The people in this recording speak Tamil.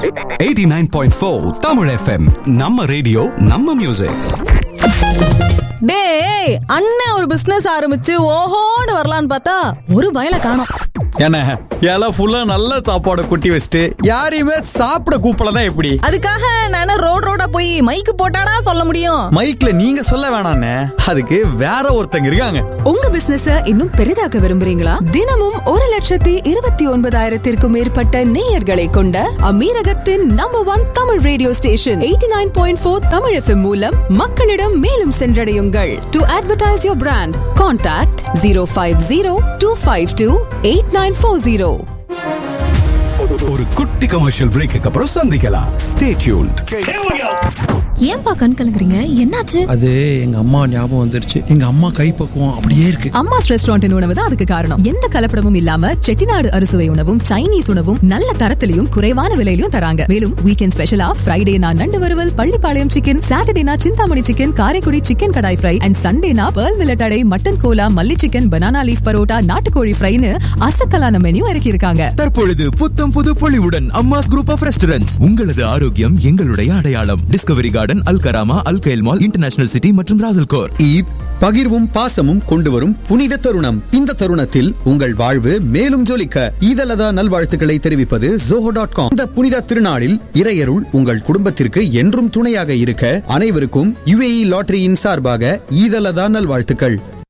89.4 தமிழ் எஃப்எம் நம்ம ரேடியோ நம்ம மியூசிக் டேய் அண்ணன் ஒரு பிசினஸ் ஆரம்பிச்சு ஓஹோன்னு வரலான்னு பார்த்தா ஒரு பயல காணோம் என்ன இலை ஃபுல்லா நல்ல சாப்பாடு கொட்டி வச்சுட்டு யாரையுமே சாப்பிட கூப்பிடல எப்படி அதுக்காக நானே ரோட் ரோடா போய் மைக்கு போட்டாடா சொல்ல முடியும் மைக்ல நீங்க சொல்ல வேணாண்ணே அதுக்கு வேற ஒருத்தங்க இருக்காங்க உங்க பிசினஸ இன்னும் பெரிதாக்க விரும்புறீங்களா தினமும் ஒரு லட்சத்தி இருபத்தி ஒன்பதாயிரத்திற்கும் மேற்பட்ட நேயர்களை கொண்ட அமீரகத்தின் number one Tamil radio station eighty nine point four Tamil FM மூலம் மக்களிடம் மேலும் சென்றடையுங்கள் to advertise your brand contact zero five zero two five two eight nine four zero ஒரு குட்டி கமர்ஷியல் பிரேக்கு அப்புறம் சந்திக்கலாம் ஸ்டே டியூன்ட் ஏன்பா கண் கலங்குறீங்க என்னாச்சு அது எங்க அம்மா ஞாபகம் வந்துருச்சு எங்க அம்மா கைப்பக்குவம் அப்படியே இருக்கு அம்மாஸ் ரெஸ்டாரண்ட் உணவு தான் அதுக்கு காரணம் எந்த கலப்படமும் இல்லாம செட்டிநாடு அறுசுவை உணவும் சைனீஸ் உணவும் நல்ல தரத்திலையும் குறைவான விலையிலும் தராங்க மேலும் வீக்கெண்ட் ஸ்பெஷலா ஃப்ரைடேனா நண்டு வறுவல் பள்ளிப்பாளையம் சிக்கன் சாட்டர்டேனா Chintamani chicken Karaikudi chicken kadai fry and சண்டேனா பேர்ல் வில்லட்டடை மட்டன் கோலா மல்லி சிக்கன் பனானா லீஃப் பரோட்டா நாட்டுக்கோழி ஃப்ரைன்னு அசத்தலான மெனு இறக்கி இருக்காங்க தற்பொழுது புத்தம் புது பொலிவுடன் அம்மாஸ் குரூப் ஆஃப் ரெஸ்டாரண்ட்ஸ் உங்களது ஆரோக்கியம் எங்களுடைய அடையாளம் discovery garden Al Karama Al Khail mall international city மற்றும் ராசல்கோர் ஈத் பகிர்வும் பாசமும் கொண்டு வரும் புனித தருணம் இந்த தருணத்தில் உங்கள் வாழ்வு மேலும் ஜொலிக்க ஈதலதா நல்வாழ்த்துக்களை தெரிவிப்பது ஜோஹோ டாட் காம் இந்த புனித திருநாளில் இறையருள் உங்கள் குடும்பத்திற்கு என்றும் துணையாக இருக்க அனைவருக்கும் யுஏஇ லாட்டரியின் சார்பாக ஈதலதா நல்வாழ்த்துக்கள்